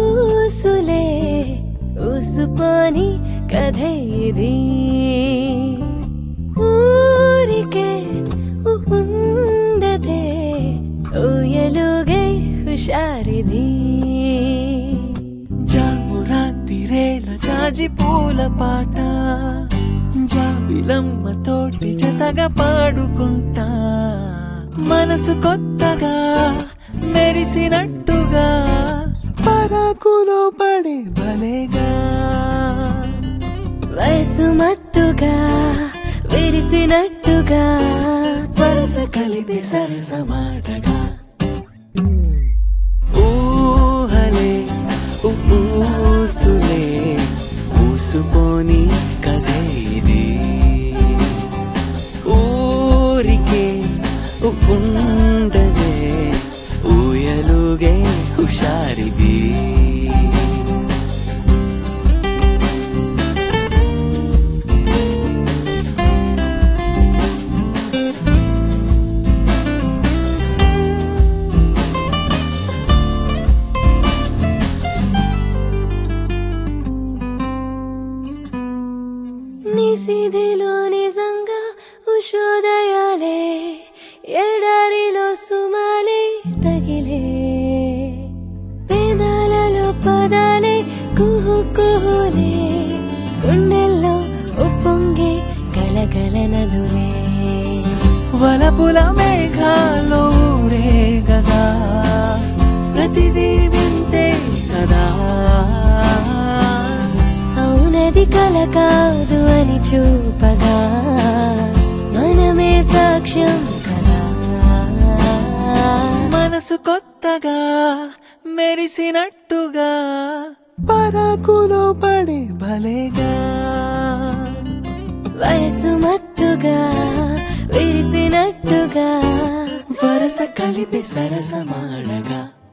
ఊసులే ఊసుపోని కథ ఇది ఊరికే ఉండదే ఊయలుగై హుషారిది జాము రాత్రిరేళ జాజి పూల పాట జాబిలమ్మ తోటి జతగా పాడుకుంటా మనసు కొత్తగా మెరిసినట్టుగా పరాకులో పడే భలేగా వయసు మత్తుగా విరిసినట్టుగా వరస కలిపి సరసమాటగా ఊహలే ఊసులే ఊసుపోని కథ ఇది ఊరికే ఉండదే ఊయలుగే హుషారిది నిసిధిలో నిజంగా ఉషోదయాలే ఎడారిలో సుమాలే తగిలే పేదాలలో పదాలే కుహు కుహులే గుండెల్లో ఉప్పొంగే కలకల నదులే వలపుల మేఘాల్లో ఊరేగగా ప్రతిదీ వింతే కదా అవునది కల కాదు అని చూపగా మనమే సాక్ష్యం కదా మనసు కొత్తగా మెరిసినట్టుగా పరాకులో పడే భలేగా వయసు మత్తుగా విరిసినట్టుగా వరస కలిపి సరసమాడగా